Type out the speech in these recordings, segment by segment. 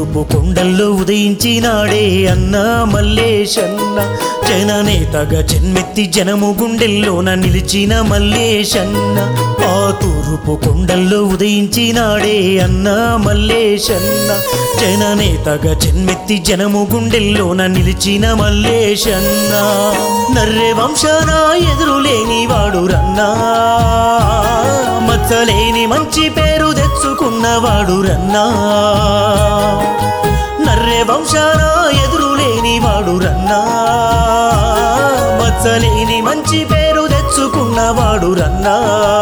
తూర్పు కొండల్లో ఉదయించినాడే అన్న మల్లేశన్న జననేతగా జన్మెత్తి జనము గుండెల్లోన నిలిచిన మల్లేశన్న ఆ తూర్పు కొండల్లో ఉదయించినాడే అన్న మల్లేశన్న జననేతగా జన్మెత్తి జనము గుండెల్లోన నిలిచిన మల్లేశన్న నర్రె వంశాన ఎదురులేని వాడు రన్నా మచ్చలేని మంచి పేరు తెచ్చుకున్నవాడు రన్నా నర్రె వంశాన ఎదురులేని వాడు రన్నా మచ్చలేని మంచి పేరు తెచ్చుకున్నవాడు రన్నా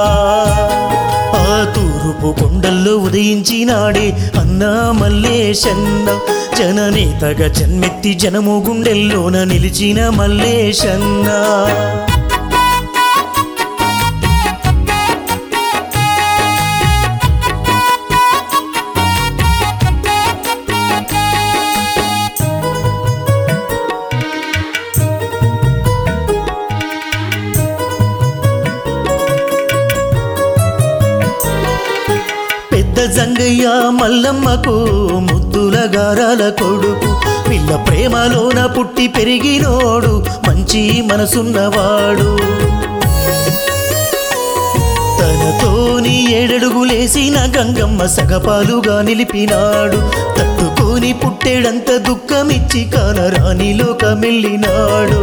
ఆ తూర్పు కొండల్లో ఉదయించినాడే అన్నా మల్లేశన్న జననేతగా జన్మెత్తి జనము గుండెల్లోన నిలిచిన మల్లేశన్న పెద్ద జంగయ్య మల్లమ్మకు ముద్దుల గారాల కొడుకు పిల్ల ప్రేమలోన పుట్టి పెరిగినోడు మంచి మనసున్నవాడు తనతోని ఏడడుగులేసిన గంగమ్మ సగపాలుగా నిలిపినాడు తట్టుకొని పుట్టేడంత దుఃఖమిచ్చి కానరాని లోకమెళ్ళినాడు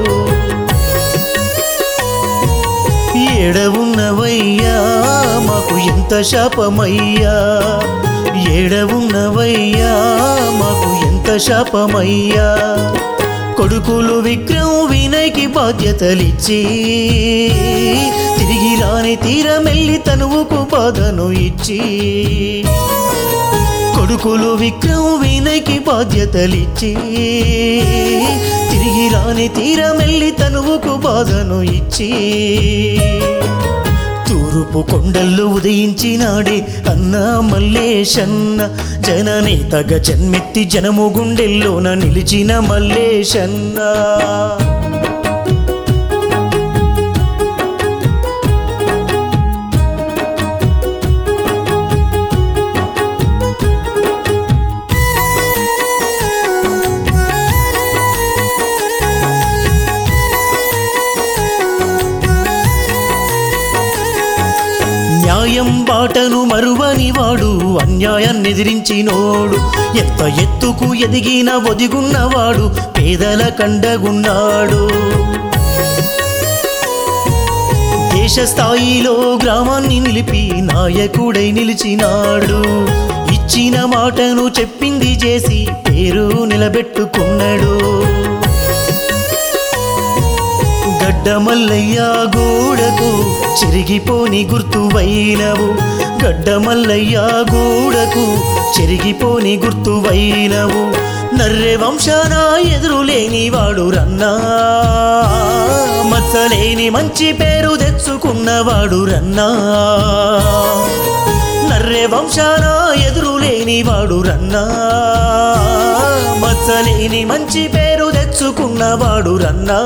ఏడవున్నవయ్యా మాకు ఎంత శాపమయ్యా ఏడవున్నవయ్యా మాకు ఎంత శాపమయ్యా కొడుకులు విక్రమ్ వినయ్కి బాధ్యతలిచ్చి తిరిగి రాని తీరమెల్లి తనువుకు బాధను ఇచ్చి కొడుకులు విక్రమ్ వినయ్కి బాధ్యతలిచ్చి తిరిగి రాని తీరమెల్లి తనువుకు బాధను ఇచ్చి తూర్పు కొండల్లో ఉదయించినాడే అన్నా మల్లేశన్న జననేతగా జన్మెత్తి జనము గుండెల్లోన నిలిచిన మల్లేశన్న న్యాయం బాటను మరువని వాడు అన్యాయాన్ని ఎదిరించినోడు ఎంత ఎత్తుకు ఎదిగిన ఒదిగున్నవాడు పేదల కండగున్నాడు దేశ స్థాయిలో గ్రామాన్ని నిలిపి నాయకుడై నిలిచినాడు ఇచ్చిన మాటను చెప్పింది చేసి పేరు నిలబెట్టుకున్నాడు గడ్డమల్లయ్య గూడకు చెరిగిపోని గుర్తువైనవు గడ్డమల్లయ్య గూడకు చెరిగిపోని గుర్తువైనవు నర్రె వంశాన ఎదురులేని వాడు రన్నా మచ్చలేని మంచి పేరు తెచ్చుకున్నవాడు రన్నా నర్రె వంశాన ఎదురులేని వాడు రన్నా మచ్చలేని మంచి పేరు తెచ్చుకున్నవాడు రన్నా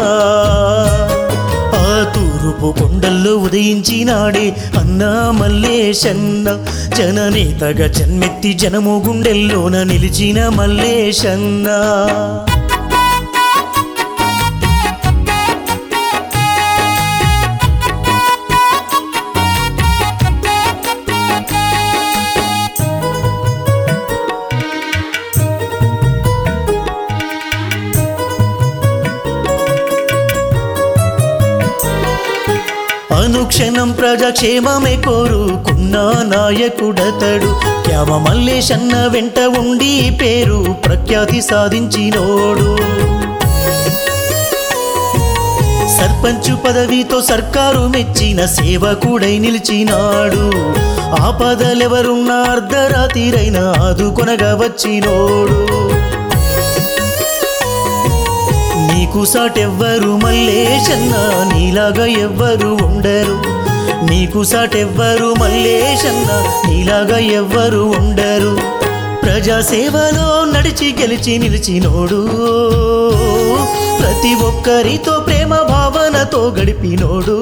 ఆ తూర్పు కొండల్లో ఉదయించినాడే అన్నా మల్లేశన్న జననేతగా జన్మెత్తి జనము గుండెల్లోన నిలిచిన మల్లేశన్న అనుక్షణం ప్రజాక్షేమమే కోరుకున్న నాయకుడతడు క్యామ మల్లేశన్న వెంట ఉండి పేరు ప్రఖ్యాతి సాధించినోడు సర్పంచు పదవితో సర్కారు మెచ్చిన సేవకుడై నిలిచినాడు ఆపదలెవరున్న అర్ధరాతిరైన ఆదుకొనగా వచ్చినోడు నీకు సాటెవ్వరు మల్లేశన్న నీలాగా ఎవ్వరు ఉండరు నీకు సాటెవ్వరు మల్లేశన్న నీలాగా ఎవ్వరు ఉండరు ప్రజాసేవలో నడిచి గెలిచి నిలిచినోడు ప్రతి ఒక్కరితో ప్రేమ భావనతో గడిపినోడు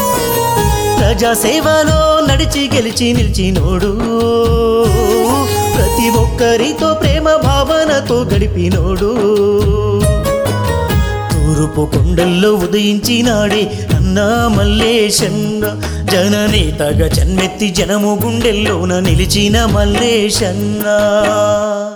ప్రజాసేవలో నడిచి గెలిచి నిలిచినోడు ప్రతి ఒక్కరితో ప్రేమ భావనతో గడిపినోడు తూర్పు కొండల్లో ఉదయించినాడే అన్నా మల్లేశన్న జననేతగా జన్మెత్తి జనము గుండెల్లోన నిలిచిన మల్లేశన్నా